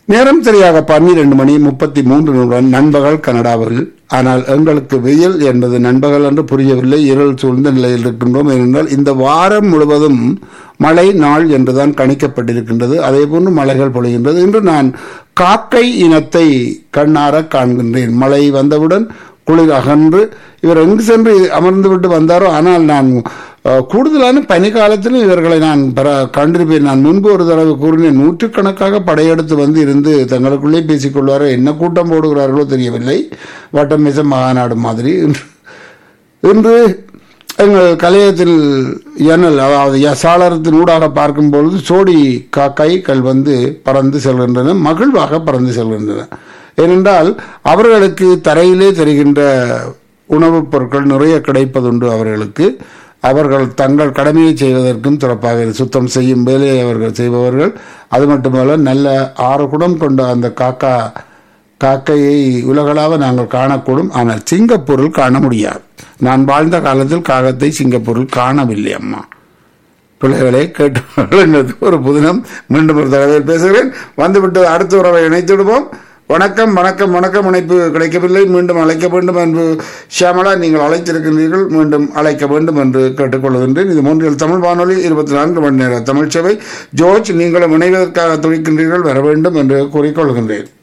நேரம் சரியாக பன்னிரண்டு மணி முப்பத்தி மூன்று நிமிடம் நண்பகல் கனடாவில் ஆனால் எங்களுக்கு வெயில் என்பது நண்பகல் என்று புரியவில்லை இருள் சூழ்ந்த நிலையில் இருக்கின்றோம் ஏனென்றால் இந்த வாரம் முழுவதும் மழை நாள் என்றுதான் கணிக்கப்பட்டிருக்கின்றது அதே போன்று மழைகள் பொழிகின்றது இன்று நான் காக்கை இனத்தை கண்ணார காண்கின்றேன் மழை வந்தவுடன் குளிர் அகன்று இவர் எங்கு சென்று அமர்ந்து விட்டு வந்தாரோ ஆனால் நான் அஹ், கூடுதலான பனிக்காலத்திலும் இவர்களை நான் பெற கண்டிருப்பேன் நான் முன்பு ஒரு தடவை கூறினேன் நூற்றுக்கணக்காக படையெடுத்து வந்து இருந்து தங்களுக்குள்ளே பேசிக்கொள்வாரோ என்ன கூட்டம் போடுகிறார்களோ தெரியவில்லை வட்டம் மிச மகாநாடு மாதிரி இன்று எங்கள் கலையத்தில் ஜன்னல் அதாவது ய- சாளரத்தின் ஊடாக பார்க்கும் பொழுது சோடி காக்கைகள் வந்து பறந்து செல்கின்றன மகிழ்வாக பறந்து செல்கின்றன ஏனென்றால் அவர்களுக்கு தரையிலே தெரிகின்ற உணவுப் பொருட்கள் நிறைய கிடைப்பதுண்டு அவர்களுக்கு அவர்கள் தங்கள் கடமையை செய்வதற்கும் சிறப்பாக சுத்தம் செய்யும் வேலையை அவர்கள் செய்பவர்கள் அது மட்டுமல்ல நல்ல ஆறு குடம் கொண்ட அந்த காக்கா காக்கையை உலகளாவ நாங்கள் காணக்கூடும் ஆனால் சிங்கப்பூரில் காண முடியாது நான் வாழ்ந்த காலத்தில் காகத்தை சிங்கப்பூரில் காணவில்லை அம்மா பிள்ளைகளை கேட்டு ஒரு புதினம் மீண்டும் ஒரு தடவை பேசுகிறேன் வந்துவிட்டு அடுத்த உறவை இணைத்து விடுவோம் வணக்கம் வணக்கம் வணக்கம் இணைப்பு கிடைக்கவில்லை மீண்டும் அழைக்க வேண்டும் என்று ஷியாமலா நீங்கள் அழைத்திருக்கின்றீர்கள் மீண்டும் அழைக்க வேண்டும் என்று கேட்டுக்கொள்கின்றேன் இது மூன்றில் தமிழ் வானொலி இருபத்தி நான்கு மணி நேர தமிழ் சேவை ஜோர்ஜ் நீங்களும் இணைவதற்காக துடிக்கின்றீர்கள் வர வேண்டும் என்று கூறிக்கொள்கின்றேன்